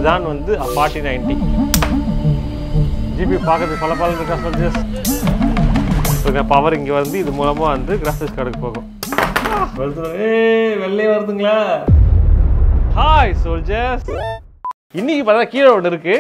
இதுதான் வந்து forty ninety GB பார்க்கறதுக்கு பல பல இருக்கா சோல்ஜர்ஸ் பவர் இங்கே வந்து இது மூலமாக வந்து கிராஃபிக்ஸ் கார்டுக்கு போகும் வருது ஏய் வெள்ளை வருதுங்களா ஹாய் சோல்ஜர்ஸ் இன்னைக்கு பார்த்தா கீழே ஒன்று இருக்கு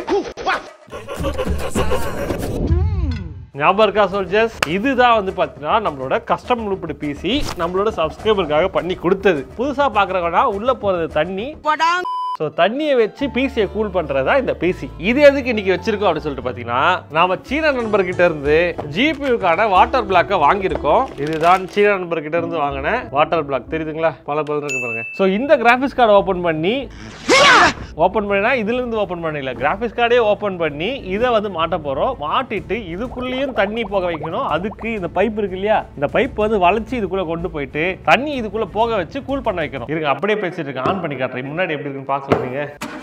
ஞாபகம் இருக்கா சோல்ஜர்ஸ் இதுதான் வந்து பார்த்தீங்கன்னா நம்மளோட கஸ்டம் லூப்டு பிசி நம்மளோட சப்ஸ்கிரைபருக்காக பண்ணி கொடுத்தது புதுசாக பார்க்குறவங்கன்னா உள்ள போகிறது தண்ணி ஸோ தண்ணியை வச்சு பிசியை கூல் பண்ணுறதா இந்த பிசி இது எதுக்கு இன்னைக்கு வச்சிருக்கோம் அப்படின்னு சொல்லிட்டு பார்த்தீங்கன்னா நாம சீன நண்பர்கிட்ட இருந்து ஜிபியூக்கான வாட்டர் பிளாக்கை வாங்கியிருக்கோம் இதுதான் சீன நண்பர்கிட்ட இருந்து வாங்கின வாட்டர் பிளாக் தெரியுதுங்களா பல பல இருக்கு பாருங்க ஸோ இந்த கிராஃபிக்ஸ் கார்டு ஓப்பன் பண்ணி ஓப்பன் பண்ணினா இதுல இருந்து ஓப்பன் பண்ணல கிராஃபிக்ஸ் கார்டே ஓப்பன் பண்ணி இதை வந்து மாட்ட போறோம் மாட்டிட்டு இதுக்குள்ளேயும் தண்ணி போக வைக்கணும் அதுக்கு இந்த பைப் இருக்கு இல்லையா இந்த பைப் வந்து வளைச்சு இதுக்குள்ள கொண்டு போயிட்டு தண்ணி இதுக்குள்ள போக வச்சு கூல் பண்ண வைக்கணும் இருங்க அப்படியே பேசிட்டு இருக்கேன் ஆன் பண்ணி காட்டுறேன் முன்னாடி எப்படி இருக்குன்னு பார்க்கலாம் நீங்க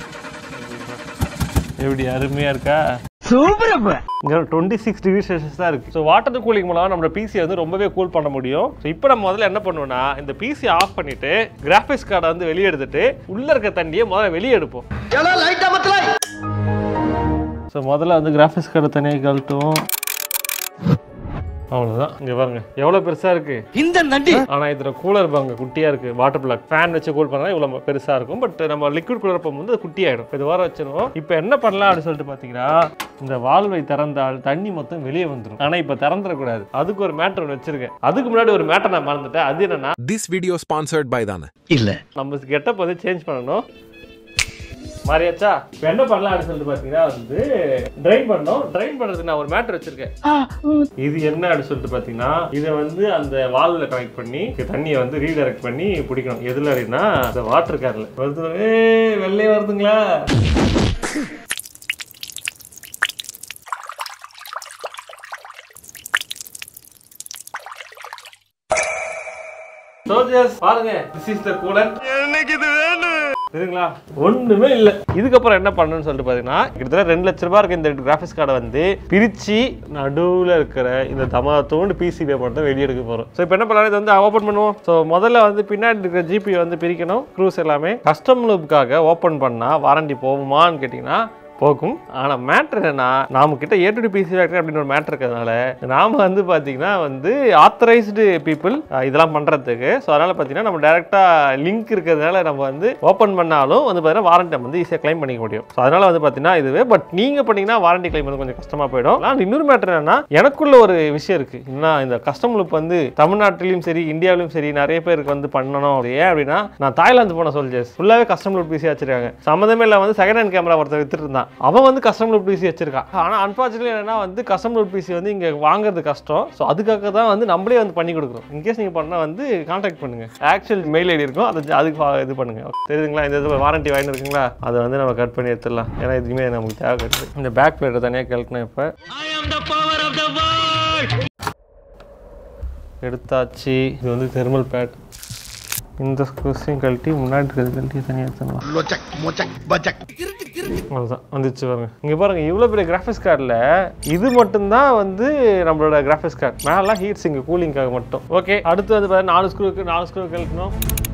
எப்படி அருமையா இருக்கா இங்க டுவெண்ட்டி சிக்ஸ் டிகிரி செல்சியஸ் தான் இருக்கு ஸோ வாட்டர் கூலிங் மூலமா நம்ம பிசி வந்து ரொம்பவே கூல் பண்ண முடியும் ஸோ இப்போ நம்ம முதல்ல என்ன பண்ணுவோம்னா இந்த பிசி ஆஃப் பண்ணிட்டு கிராஃபிக்ஸ் கார்டை வந்து வெளியே எடுத்துட்டு உள்ள இருக்க தண்ணியை முதல்ல வெளியே எடுப்போம் ஸோ முதல்ல வந்து கிராஃபிக்ஸ் கார்டை தனியாக கழட்டுவோம் அவ்வளோதான் இங்கே பாருங்க எவ்வளோ பெருசாக இருக்கு இந்த நண்டி ஆனால் இதில் கூலர் பாங்க குட்டியாக இருக்குது வாட்டர் பிளாக் ஃபேன் வச்சு கூல் பண்ணால் இவ்வளோ பெருசாக இருக்கும் பட் நம்ம லிக்விட் கூலர் போகும்போது அது குட்டியாயிடும் இது வர வச்சிருவோம் இப்போ என்ன பண்ணலாம் அப்படின்னு சொல்லிட்டு பார்த்தீங்கன்னா இந்த வால்வை திறந்தால் தண்ணி மொத்தம் வெளியே வந்துடும் ஆனால் இப்போ திறந்துடக்கூடாது அதுக்கு ஒரு மேட்டர் ஒன்று வச்சிருக்கேன் அதுக்கு முன்னாடி ஒரு மேட்டர் நான் மறந்துட்டேன் அது என்னன்னா This video sponsored by Dana. இல்ல நம்ம கெட்டப் வந்து சேஞ்ச் பண்ணணும் மாறியாச்சா இப்போ என்ன பண்ணலாம் அப்படின்னு சொல்லிட்டு பார்த்தீங்கன்னா வந்து ட்ரைன் பண்ணோம் ட்ரைன் பண்ணுறதுக்கு நான் ஒரு மேட்டர் வச்சிருக்கேன் இது என்ன அப்படின்னு சொல்லிட்டு பார்த்தீங்கன்னா இதை வந்து அந்த வால்வில் கனெக்ட் பண்ணி தண்ணியை வந்து ரீடைரக்ட் பண்ணி பிடிக்கணும் எதில் அப்படின்னா இந்த வாட்டர் காரில் வருது ஏய், வெள்ளை வருதுங்களா சோல்ஜர்ஸ் பாருங்க திஸ் இஸ் த கூலன் சரிங்களா ஒண்ணுமே இல்ல இதுக்கப்புறம் என்ன பண்ணணும்னு சொல்லிட்டு பாத்தீங்கன்னா கிட்டத்தட்ட ரெண்டு லட்ச ரூபாய் இருக்க இந்த கிராஃபிக்ஸ் கார்டை வந்து பிரிச்சு நடுவுல இருக்கிற இந்த தமாத்தோண்டு பிசிபி மட்டும் வெளியே எடுக்க போறோம் ஸோ இப்போ என்ன பண்ணலாம் இது வந்து ஓப்பன் பண்ணுவோம் ஸோ முதல்ல வந்து பின்னாடி இருக்கிற ஜிபி வந்து பிரிக்கணும் க்ரூஸ் எல்லாமே கஸ்டம் லூப்புக்காக ஓப்பன் பண்ணா வாரண்டி போகுமான்னு கேட்டிங்கன்னா போகும் ஆனால் மேட்ரு என்னன்னா நாம கிட்ட ஏ டு பிசி ஃபேக்டரி அப்படின்னு ஒரு மேட்ரு இருக்கிறதுனால நாம வந்து பார்த்தீங்கன்னா வந்து ஆத்தரைஸ்டு பீப்புள் இதெல்லாம் பண்ணுறதுக்கு ஸோ அதனால் பார்த்தீங்கன்னா நம்ம டேரெக்டாக லிங்க் இருக்கிறதுனால நம்ம வந்து ஓப்பன் பண்ணாலும் வந்து பார்த்தீங்கன்னா வாரண்டி வந்து ஈஸியாக க்ளைம் பண்ணிக்க முடியும் ஸோ அதனால் வந்து பார்த்தீங்கன்னா இதுவே பட் நீங்கள் பண்ணீங்கன்னா வாரண்டி க்ளைம் வந்து கொஞ்சம் கஷ்டமாக போயிடும் ஆனால் இன்னொரு மேட்ரு என்னன்னா எனக்குள்ள ஒரு விஷயம் இருக்குது என்ன இந்த கஸ்டம் லுப் வந்து தமிழ்நாட்டிலையும் சரி இந்தியாவிலும் சரி நிறைய பேருக்கு வந்து பண்ணணும் அது ஏன் அப்படின்னா நான் தாய்லாந்து போன சொல்லிச்சேன் ஃபுல்லாகவே கஸ்டம் லுப் பிசி வச்சிருக்காங்க சம்மந்தமே இல்லை வந்து செகண்ட் ஹேண்ட் கேமரா ஒருத்தர் வித்துட்டு இருந்தான் அவன் வந்து கஸ்டம் லுப் பிசி வச்சிருக்கான் ஆனால் அன்பார்ச்சுனேட்லி என்னன்னா வந்து கஸ்டம் லுப் பிசி வந்து இங்கே வாங்குறது கஷ்டம் ஸோ அதுக்காக தான் வந்து நம்மளே வந்து பண்ணி கொடுக்குறோம் இன்கேஸ் நீங்கள் பண்ணால் வந்து கான்டாக்ட் பண்ணுங்க ஆக்சுவல் மெயில் ஐடி இருக்கும் அது அதுக்கு வா- இது பண்ணுங்க தெரியுதுங்களா இந்த இது வாரண்டி வாங்கி இருக்குங்களா அதை வந்து நம்ம கட் பண்ணி எடுத்துடலாம் ஏன்னா இதுவுமே நமக்கு தேவை கிடையாது இந்த பேக் பிளேட்டை தனியாக கழட்டணும் இப்போ எடுத்தாச்சு இது வந்து தெர்மல் பேட் இந்த ஸ்க்ரூஸையும் கழட்டி முன்னாடி இருக்கிறது கழட்டி தனியாக எடுத்துடலாம் லொச்சக் மொச்சக் பச்சக் அவ்வளோதான் வந்துச்சு பாருங்க இங்கே பாருங்க இவ்வளோ பெரிய கிராஃபிக்ஸ் கார்டில் இது மட்டும்தான் வந்து நம்மளோட கிராஃபிக்ஸ் கார்டு மேலாம் ஹீட் சிங்க் கூலிங்காக மட்டும் ஓகே அடுத்து வந்து பார்த்தா நாலு ஸ்க்ரூக்கு நாலு ஸ்க்ரூ கழட்டணும்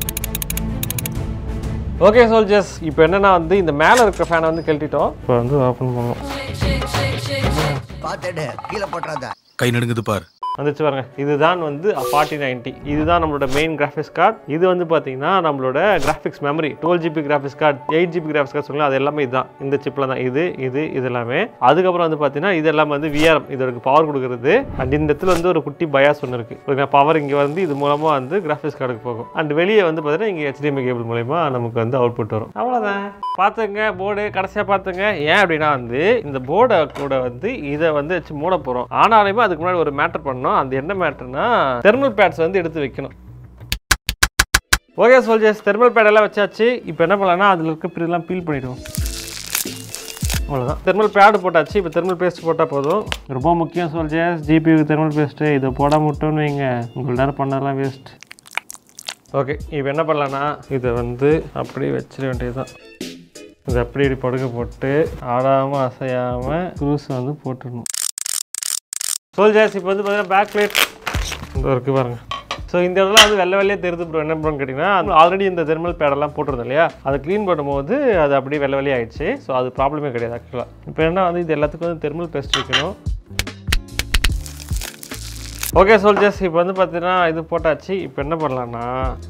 ஓகே சோல்ஜர்ஸ் இப்போ என்னன்னா வந்து இந்த மேலே இருக்கிற ஃபேனை வந்து கழட்டிட்டோம் இப்போ வந்து ஓப்பன் பண்ணுவோம் பாத்துட்டு கீழே போட்டுறாத கை நடுங்குது பார் வந்துச்சு பாருங்க இதுதான் வந்து ஃபார்ட்டி நைன்ட்டி இதுதான் நம்மளோட மெயின் கிராஃபிக்ஸ் கார்டு இது வந்து பார்த்தீங்கன்னா நம்மளோட graphics memory twelve GB graphics card eight GB graphics card சொல்லலாம் அது எல்லாமே இதுதான் இந்த சிப்பில் தான் இது இது இது எல்லாமே அதுக்கப்புறம் வந்து பார்த்தீங்கன்னா இது எல்லாமே வந்து விஆர்எம் இதற்கு பவர் கொடுக்குறது அண்ட் இந்த இடத்துல வந்து ஒரு குட்டி பயாஸ் ஒன்று இருக்குது பவர் இங்கே வந்து இது மூலமாக வந்து கிராஃபிக்ஸ் கார்டுக்கு போகும் அண்ட் வெளியே வந்து பார்த்தீங்கன்னா இங்கே HDMI கேபிள் மூலயமா நமக்கு வந்து அவுட்புட் வரும் அவ்வளோதான் பார்த்துங்க போர்டு கடைசியாக பார்த்துங்க ஏன் அப்படின்னா வந்து இந்த போர்டை கூட வந்து இதை வந்து வச்சு மூட போகிறோம் ஆனாலுமே அதுக்கு முன்னாடி ஒரு மேட்டர் பண்ணோம் அது என்ன மேட்டர்னா தெர்மல் பேட்ஸ் வந்து எடுத்து வைக்கணும் ஓகே சோல்ஜர்ஸ் தெர்மல் பேட் எல்லாம் வச்சாச்சு இப்போ என்ன பண்ணலாம்னா அதில் இருக்க பிரிலாம் பீல் பண்ணிடுவோம் அவ்வளோதான் தெர்மல் பேடு போட்டாச்சு இப்போ தெர்மல் பேஸ்ட் போட்டால் போதும் ரொம்ப முக்கியம் சோல்ஜர்ஸ் ஜிபிக்கு தெர்மல் பேஸ்ட்டு இதை போடாம விட்டோன்னு வைங்க உங்கள் நேரம் பண்ணதெல்லாம் வேஸ்ட் ஓகே இப்போ என்ன பண்ணலான்னா இதை வந்து அப்படியே வச்சிட வேண்டியதுதான் இது அப்படி இப்படி படுக்க போட்டு ஆடாமல் அசையாமல் குரூஸ் வந்து போட்டுடணும் சோல்ஜர்ஸ் இப்போ வந்து பார்த்தீங்கன்னா பேக் பிளேட் இந்த இருக்கு பாருங்க ஸோ இந்த இடத்துல வந்து வெள்ளை வெள்ளையே தெரிஞ்சு ப்ரோ என்ன ப்ரோன்னு கேட்டிங்கன்னா ஆல்ரெடி இந்த தெர்மல் பேடெல்லாம் போட்டிருந்தோம் இல்லையா அதை க்ளீன் பண்ணும்போது அது அப்படியே வெள்ளை வெள்ளையே ஆயிடுச்சு ஸோ அது ப்ராப்ளமே கிடையாது ஆக்சுவலாக இப்போ என்ன வந்து இது எல்லாத்துக்கும் வந்து தெர்மல் பேஸ்ட் வைக்கணும் ஓகே சோல்ஜர்ஸ் இப்போ வந்து பார்த்தீங்கன்னா இது போட்டாச்சு இப்போ என்ன பண்ணலாம்னா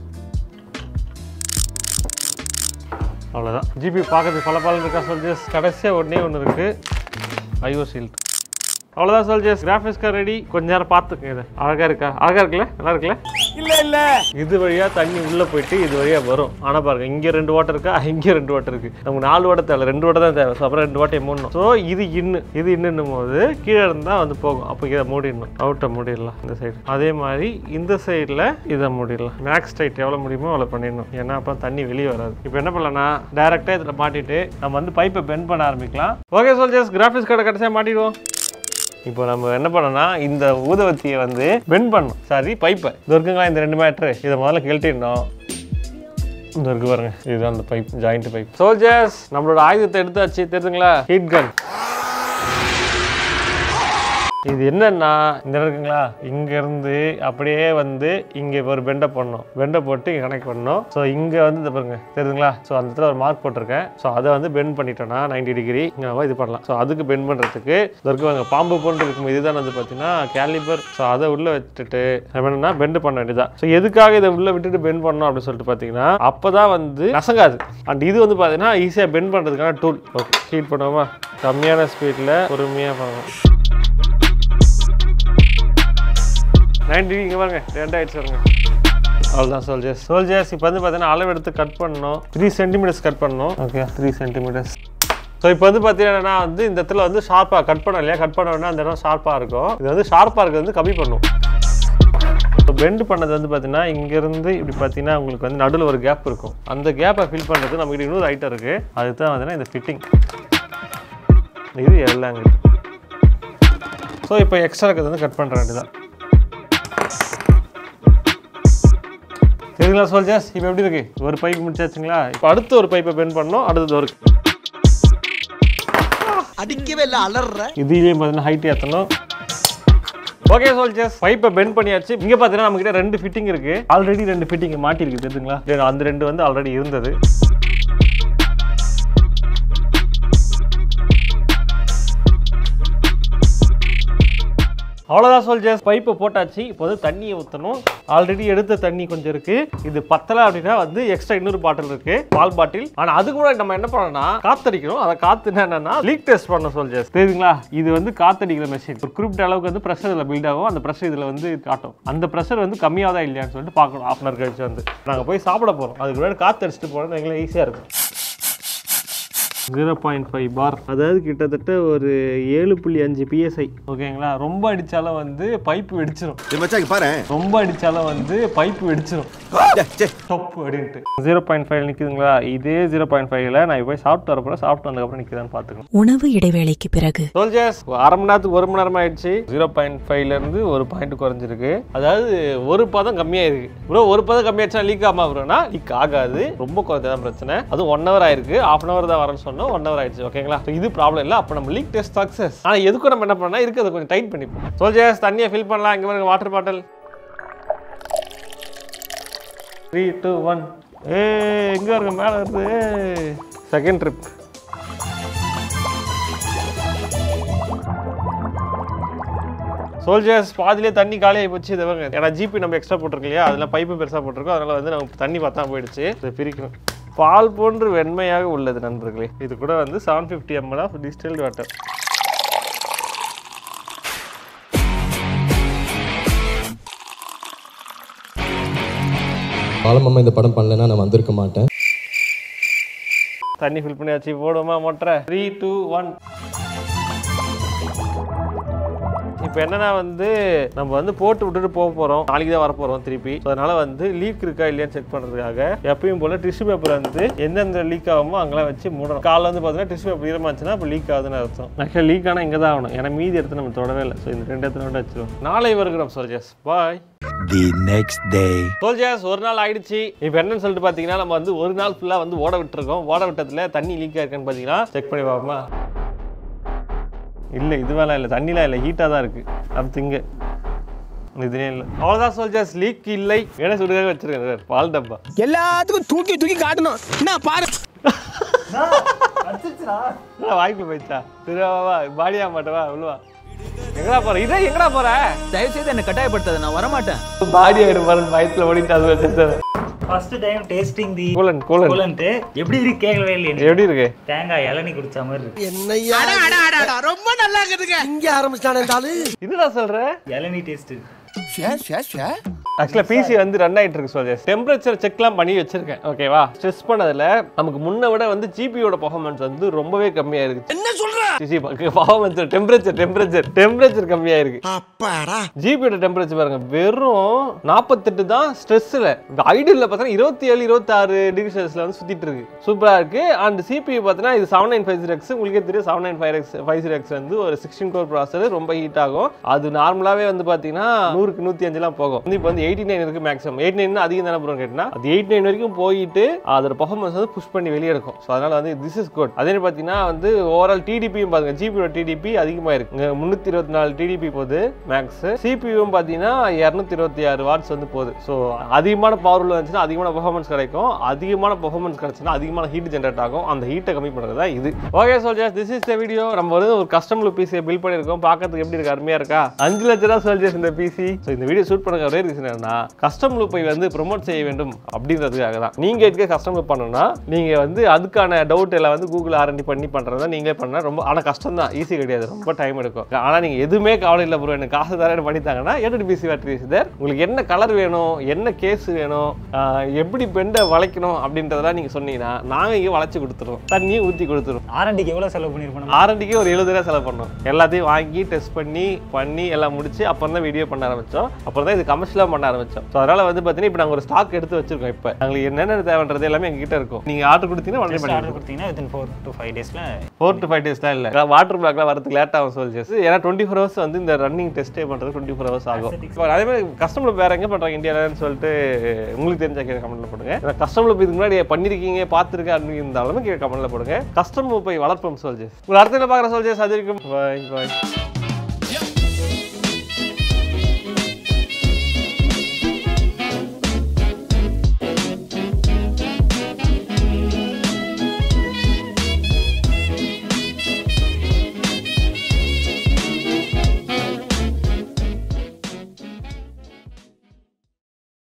அவ்வளோதான் ஜிபி பார்க்கறதுக்கு பல பலன் இருக்கா சோல்ஜர்ஸ் கடைசியாக ஒன்றே ஒன்று இருக்குது ஐஓ ஷீல்ட் அவ்வளோதான் சோல்ஜர்ஸ் கிராஃபிக்ஸ் கார்டு ரெடி கொஞ்ச நேரம் பார்த்துக்கங்க இதை அழகாக இருக்கா அழகாக இருக்குல்ல நல்லா இருக்குல்ல இல்ல இல்ல இது வழியாக தண்ணி உள்ளே போயிட்டு இது வழியாக வரும் ஆனால் பாருங்க இங்கே ரெண்டு வாட்டர் இருக்கா இங்கே ரெண்டு வாட்டர் இருக்குது நமக்கு நாலு வாட்டர் தேவை ரெண்டு வாட்டர் தான் தேவை ஸோ அப்புறம் ரெண்டு வாட்டை மூடணும் ஸோ இது இன்னு இது இன்னும் போது கீழே இருந்தால் வந்து போகும் அப்போ இதை மூடிடணும் அவுட்டை மூடிடலாம் இந்த சைடு அதே மாதிரி இந்த சைடில் இதை மூடிடலாம் மேக்ஸ் டைட் எவ்வளோ முடியுமோ அவ்வளோ பண்ணிடணும் ஏன்னா அப்போ தண்ணி வெளியே வராது இப்போ என்ன பண்ணலாம்னா டேரெக்டாக இதில் மாட்டிட்டு நம்ம வந்து பைப்பை பெண்ட் பண்ண ஆரம்பிக்கலாம் ஓகே சோல்ஜர்ஸ் கிராஃபிக்ஸ் கார்டை கடைசியாக மாட்டிடுவோம் இப்போ நம்ம என்ன பண்ணோம்னா இந்த ஊதுவத்தியை வந்து பெண்ட் பண்ணணும் சாரி பைப்பை இது இருக்குங்களா இந்த ரெண்டு மேட்ரு இதை முதல்ல கழட்டிடணும் இந்த இருக்கு பாருங்க இதுதான் அந்த பைப் ஜாயிண்ட் பைப் சோல்ஜர்ஸ் நம்மளோட ஆயுதத்தை எடுத்தாச்சு தெரியுதுங்களா ஹீட் கன் இது என்னன்னா இந்த இடம் இருக்குங்களா இங்க இருந்து அப்படியே வந்து இங்க ஒரு பெண்டை பண்ணணும் பெண்டை போட்டு இங்க கனெக்ட் பண்ணணும் ஸோ இங்க வந்து இந்த பாருங்க தெரியுதுங்களா ஸோ அந்த இடத்துல ஒரு மார்க் போட்டிருக்கேன் ஸோ அதை வந்து பெண்ட் பண்ணிட்டோம்னா 90 டிகிரி இங்க நம்ம இது பண்ணலாம் ஸோ அதுக்கு பெண்ட் பண்றதுக்கு இது இருக்குவாங்க பாம்பு போன்று இருக்கும் இதுதான் வந்து பார்த்தீங்கன்னா கேலிபர் ஸோ அதை உள்ள வச்சுட்டு நம்ம என்னன்னா பெண்ட் பண்ண வேண்டியதான் ஸோ எதுக்காக இதை உள்ள விட்டுட்டு பெண்ட் பண்ணணும் அப்படின்னு சொல்லிட்டு பார்த்தீங்கன்னா அப்பதான் வந்து நசங்காது அண்ட் இது வந்து பார்த்தீங்கன்னா ஈஸியாக பெண்ட் பண்ணுறதுக்கான டூல் ஓகே ஹீட் பண்ணுவோமா கம்மியான ஸ்பீடில் பொறுமையாக பண்ணணும் நைன்டி இங்கே பாருங்க ரெண்டாயிடுச்சு பாருங்க அவ்வளோதான் சோல்ஜர்ஸ் சோல்ஜர்ஸ் இப்போ வந்து பார்த்தீங்கன்னா அளவு எடுத்து கட் பண்ணணும் த்ரீ சென்டிமீட்டர்ஸ் கட் பண்ணணும் ஓகே த்ரீ சென்டிமீட்டர்ஸ் ஸோ இப்போ வந்து பார்த்தீங்கன்னா வந்து இந்த இடத்துல வந்து ஷார்ப்பாக கட் பண்ண இல்லையா கட் பண்ண உடனே அந்த இடம் ஷார்ப்பாக இருக்கும் இது வந்து ஷார்ப்பாக இருக்கிறது வந்து கம்மி பண்ணும் இப்போ பெண்ட் பண்ணது வந்து பார்த்தீங்கன்னா இங்கேருந்து இப்படி பார்த்தீங்கன்னா உங்களுக்கு வந்து நடுவில் ஒரு கேப் இருக்கும் அந்த கேப்பை ஃபில் பண்ணுறது நம்மகிட்ட இன்னொரு ஐட்டம் இருக்குது அதுதான் பார்த்தீங்கன்னா இந்த ஃபிட்டிங் இது எல்லாங்க ஸோ இப்போ எக்ஸ்ட்ரா இருக்கிறது வந்து கட் பண்ணுற வேண்டியதான் சரிங்களா சோல்ஜர்ஸ் இப்போ எப்படி இருக்கு ஒரு பைப் முடிச்சாச்சுங்களா இப்போ அடுத்து ஒரு பைப்பை பெண்ட் பண்ணோம் அடுத்தது ஒரு அடிக்கவே இல்ல அலற இதுலேயும் பார்த்தீங்கன்னா ஹைட் ஏற்றணும் ஓகே சோல்ஜர்ஸ் பைப்பை பெண்ட் பண்ணியாச்சு இங்கே பார்த்தீங்கன்னா நம்மகிட்ட ரெண்டு ஃபிட்டிங் இருக்கு ஆல்ரெடி ரெண்டு ஃபிட்டிங் மாட்டிருக்கு தெரியுதுங்களா ரெண்டு- அந்த ரெண்டு வந்து ஆல்ரெடி இருந்தது அவ்வளோதான் சோல்ஜர்ஸ் பைப்பை போட்டாச்சு இப்போ வந்து தண்ணியை ஊற்றணும் ஆல்ரெடி எடுத்த தண்ணி கொஞ்சம் இருக்கு இது பத்தலை அப்படின்னா வந்து எக்ஸ்ட்ரா இன்னொரு பாட்டில் இருக்கு பால் பாட்டில் ஆனால் அது கூட நம்ம என்ன பண்ணணும்னா காத்தடிக்கணும் அதை காத்து என்னன்னா லீக் டெஸ்ட் பண்ண சோல்ஜர்ஸ் தெரியுதுங்களா இது வந்து காத்தடிக்கிற மெஷின் ஒரு குறிப்பிட்ட அளவுக்கு வந்து ப்ரெஷர் இதில் பில்ட் ஆகும் அந்த ப்ரெஷர் இதில் வந்து காட்டும் அந்த ப்ரெஷர் வந்து கம்மியாதா இல்லையான்னு சொல்லிட்டு பார்க்கணும் ஆஃப் அன் ஹவர் கழிச்சு வந்து நாங்கள் போய் சாப்பிட போகிறோம் அதுக்கு முன்னாடி காற்று அடிச்சுட்டு போனோம் எங்களுக்கு ஈஸியாக இருக்கும் ஜீரோ பாயிண்ட் ஃபைவ் பார் அதாவது கிட்டத்தட்ட ஒரு ஏழு புள்ளி அஞ்சு பிஎஸ்ஐ ஓகேங்களா ரொம்ப அடித்தாலும் வந்து பைப்பு வெடிச்சிரும் மச்சாங்க பாரு ரொம்ப அடித்தாலும் வந்து பைப்பு வெடிச்சிரும் ஸ்டப் அப்படின்ட்டு ஜீரோ பாயிண்ட் ஃபைவ் நிற்குதுங்களா இதே ஜீரோ பாயிண்ட் ஃபைவ்ல நான் போய் சாப்பிட்டு வரப்போ சாப்பிட்டு வந்ததுக்கப்புறம் நிற்குதான்னு பார்த்துக்கணும் உணவு இடைவேளைக்கு பிறகு சோல்ஜர்ஸ் அரை மணி நேரத்துக்கு ஒரு மணி நேரம் ஆயிடுச்சு ஜீரோ பாயிண்ட் ஃபைவ்ல இருந்து ஒரு பாயிண்ட் குறைஞ்சிருக்கு அதாவது ஒரு பதம் கம்மியாயிருக்கு ப்ரோ ஒரு பதம் கம்மியாச்சுன்னா லீக் ஆகாம வரும்னா லீக் ஆகாது ரொம்ப குறைஞ்சதான் பிரச்சனை அதுவும் ஒன் ஹவர் ஆயிருக்கு ஆஃப் அன் ஹவர் தான் வரேன்னு சொன்னோம் ஒன் ஹவர் ஆயிடுச்சு ஓகேங்களா So இது ப்ராப்ளம் இல்லை அப்போ நம்ம லீக் டெஸ்ட் சக்ஸஸ் ஆனால் எதுக்கும் நம்ம என்ன பண்ணா இருக்கிறத கொஞ்சம் டைட் பண்ணிப்போம் சோல்ஜர்ஸ் தண்ணியை ஃபில் பண்ணலாம் இங்கே பாருங்க water bottle three two one ஏ எங்கே இருக்க மேலே வருது செகண்ட் ட்ரிப் சோல்ஜர்ஸ் பாதிலே தண்ணி காலியாகி போச்சு இதை பாருங்க ஏன்னா ஜிபி நம்ம எக்ஸ்ட்ரா போட்டிருக்கு இல்லையா அதில் பைப்பு பெருசாக போட்டிருக்கோம் அதனால வந்து நமக்கு தண்ணி பார்த்தா போயிடுச்சு இதை பிரிக்கணும் பால் போன்று வெண்மையாக உள்ளது நண்பர்களே இது கூட வந்து seven fifty ML of distilled water பாலமாமா இந்த படம் பண்ணலைன்னா நான் வந்திருக்க மாட்டேன் தண்ணி ஃபில் பண்ணியாச்சு போடுமா மொட்டரை த்ரீ டூ ஒன் இப்போ என்னன்னா வந்து நம்ம வந்து போட்டு விட்டுட்டு போக போகிறோம் நாளைக்கு தான் வர போகிறோம் திருப்பி So, அதனால வந்து லீக் இருக்கா இல்லையான்னு செக் பண்ணுறதுக்காக எப்பயும் போல் டிஷ்யூ பேப்பர் வந்து எந்தெந்த லீக் ஆகுமோ அங்கெல்லாம் வச்சு மூடணும் காலைல வந்து பார்த்தீங்கன்னா டிஷ்யூ பேப்பர் ஈரமாச்சுன்னா இப்போ லீக் ஆகுதுன்னு அர்த்தம் ஆக்சுவலாக லீக் ஆனால் இங்கே தான் ஆகணும் ஏன்னா மீதி இடத்துல நம்ம தொடவே இல்லை ஸோ இந்த ரெண்டு இடத்துல மட்டும் வச்சிருவோம் நாளை வருகிறோம் soldiers bye the next day soldiers ஒரு நாள் ஆயிடுச்சு இப்போ என்னன்னு சொல்லிட்டு பார்த்தீங்கன்னா நம்ம வந்து ஒரு நாள் ஃபுல்லாக வந்து ஓட விட்டுருக்கோம் ஓட விட்டதுல தண்ணி லீக் ஆயிருக்கான்னு பார்த்தீங்கன்னா செக் பண்ணி பார்ப்போமா இல்லை இதுவெல்லாம் இல்லை தண்ணிலாம் இல்லை ஹீட்டாக தான் இருக்குது அப்படி இங்கே இதுனே இல்லை அவ்வளோதான் சோல்ஜர்ஸ் லீக் இல்லை ஏன்னா சுடுகாக வச்சிருக்கேன் சார் பால் டப்பா எல்லாத்துக்கும் தூக்கி தூக்கி காட்டணும் என்ன பாரு என்னடா வாய்க்குள்ள போயிடுச்சா சரி வா, வா பாடியா மாட்டவா உள்ளவா எங்கடா போற இதே எங்கடா போற தயவு செய்து என்ன கட்டாயப்படுத்தாத நான் வரமாட்டேன் பாடி ஆயிடும் பாரு பயத்துல ஓடிட்டு அது வச்சு first time tasting the coolant coolant coolant எப்படி இருக்கு கேட்கவே இல்லையே எப்படி இருக்கு தேங்காய் இளநீ குடிச்ச மாதிரி இருக்கு என்னையா ரொம்ப நல்லா இருக்குதுங்க இங்க ஆரம்பிச்சிட்டானே தாலு என்னடா சொல்ற இளநீ டேஸ்ட் ஆக்சுவலாக பிசி வந்து ரன் ஆயிட்டு இருக்கு சொல்லுங்க டெம்பரேச்சர் செக்லாம் பண்ணி வச்சிருக்கேன் ஓகேவா ஸ்ட்ரெஸ் பண்ணதுல நமக்கு முன்ன விட வந்து ஜிபியோட பர்ஃபார்மன்ஸ் வந்து ரொம்பவே கம்மியா இருக்கு என்ன சொல்ற சிசி பர்ஃபார்மன்ஸ் டெம்பரேச்சர் டெம்பரேச்சர் டெம்பரேச்சர் கம்மியா இருக்கு அப்பாடா ஜிபியோட டெம்பரேச்சர் பாருங்க வெறும் நாற்பத்தெட்டு தான் ஸ்ட்ரெஸ்ஸில் ஐடியில் பார்த்தீங்கன்னா இருபத்தி ஏழு இருபத்தாறு டிகிரி செல்சியஸ்ல வந்து சுத்திட்டு இருக்கு சூப்பரா இருக்கு அண்ட் சிபியூ பார்த்தீங்கன்னா இது seven nine five zero X உங்களுக்கே தெரியும் seven nine five X five zero X வந்து ஒரு சிக்ஸ்டீன் கோர் ப்ராசர் ரொம்ப ஹீட் ஆகும் அது நார்மலாகவே வந்து பார்த்தீங்கன்னா நூறுக்கு நூற்றி அஞ்சுலாம் போகும் வந்து இப்போ வந்து எயிட்டி நைன் இருக்கு மேக்ஸிமம் எயிட்டி நைன் அதிகம் தானே ப்ரோ கேட்டினா அது எயிட்டி நைன் வரைக்கும் போயிட்டு அதோட பர்ஃபார்மன்ஸ் வந்து புஷ் பண்ணி வெளியே இருக்கும் ஸோ அதனால வந்து திஸ் இஸ் குட் அதே மாதிரி பார்த்தீங்கன்னா வந்து ஓவரால் டிடிபியும் பாருங்க ஜிபியோட டிடிபி அதிகமாக இருக்கு இங்க முந்நூற்றி இருபத்தி நாலு டிடிபி போகுது மேக்ஸ் சிபியும் பார்த்தீங்கன்னா இரநூத்தி இருபத்தி ஆறு வாட்ஸ் வந்து போகுது ஸோ அதிகமான பவர் உள்ள இருந்துச்சுன்னா அதிகமான பெர்ஃபார்மன்ஸ் கிடைக்கும் அதிகமான பெர்ஃபார்மன்ஸ் கிடைச்சுன்னா அதிகமான ஹீட் ஜென்ரேட் ஆகும் அந்த ஹீட்டை கம்மி பண்ணுறது தான் இது okay soldiers this is the video நம்ம வந்து ஒரு கஸ்டம் லுக் பிசியை பில் பண்ணியிருக்கோம் பார்க்கறதுக்கு எப்படி இருக்கு அருமையா இருக்கா அஞ்சு லட்ச ரூபா சோல்ஜர்ஸ் இந்த பிசி ஸோ இந்த வீடியோ ஷூட் பண்ண ஒரே ரீசன் என்னன்னா கஸ்டம் லுப்பை வந்து ப்ரொமோட் செய்ய வேண்டும் அப்படின்றதுக்காக தான் நீங்க இருக்க கஸ்டம் லுப் பண்ணணும்னா நீங்க வந்து அதுக்கான டவுட் எல்லாம் வந்து கூகுள் ஆர்என்டி பண்ணி பண்றதா நீங்களே பண்ணா ரொம்ப ஆனால் கஷ்டம் தான் ஈஸி கிடையாது ரொம்ப டைம் எடுக்கும் ஆனா நீங்க எதுவுமே கவலை இல்லை ப்ரோ எனக்கு காசு தரேன் பண்ணித்தாங்கன்னா ஏட்டு பிசி பேட்டரி தேர் உங்களுக்கு என்ன கலர் வேணும் என்ன கேஸ் வேணும் ஆஹ் எப்படி பெண்டை வளைக்கணும் அப்படின்றதெல்லாம் நீங்க சொன்னீங்கன்னா நாங்க இங்கே வளைச்சு கொடுத்துருவோம் தண்ணியை ஊற்றி கொடுத்துருவோம் ஆர்என்டிக்கு எவ்வளவு செலவு பண்ணிருப்போம் ஆர்என்டிக்கே ஒரு எழுபது ரூபா செலவு பண்ணோம் எல்லாத்தையும் வாங்கி டெஸ்ட் பண்ணி பண்ணி எல்லாம் முடிச்சு அப்புறம் தான் வீடியோ பண்ண ஆரம்பிச்சோம் அப்புறம் தான் இது கமர்ஷியலாக பண்ண ஆரம்பிச்சோம் ஸோ அதனால வந்து பார்த்தீங்கன்னா இப்போ நாங்கள் ஒரு ஸ்டாக் எடுத்து வச்சிருக்கோம் இப்போ எங்களுக்கு என்னென்ன தேவைன்றது எல்லாமே எங்ககிட்ட இருக்கும் நீங்கள் ஆர்டர் கொடுத்தீங்கன்னா உடனே பண்ணி ஆர்டர் கொடுத்தீங்கன்னா வித்தின் ஃபோர் டு ஃபைவ் டேஸ்ல ஃபோர் டு ஃபைவ் டேஸ் தான் இல்லை வாட்டர் பிளாக்லாம் வரதுக்கு லேட் ஆகும் சொல்லிச்சு ஏன்னா டுவெண்ட்டி ஃபோர் ஹவர்ஸ் வந்து இந்த ரன்னிங் டெஸ்ட்டே பண்ணுறது டுவெண்ட்டி ஃபோர் ஹவர்ஸ் ஆகும் இப்போ அதே மாதிரி கஸ்டமர் வேற எங்கே பண்ணுறாங்க இந்தியாவிலன்னு சொல்லிட்டு உங்களுக்கு தெரிஞ்ச கீழே கமெண்ட்ல போடுங்க ஏன்னா கஸ்டமர் இதுக்கு முன்னாடி பண்ணியிருக்கீங்க பார்த்துருக்கேன் அப்படின்னு இருந்தாலுமே கீழே கமெண்ட்ல போடுங்க கஸ்டமர் போய் வளர்ப்போம் சொல்ஜஸ் ஒரு அடுத்த பார்க்குற சொல்ஜஸ் அது வரைக்கும் பாய் பாய்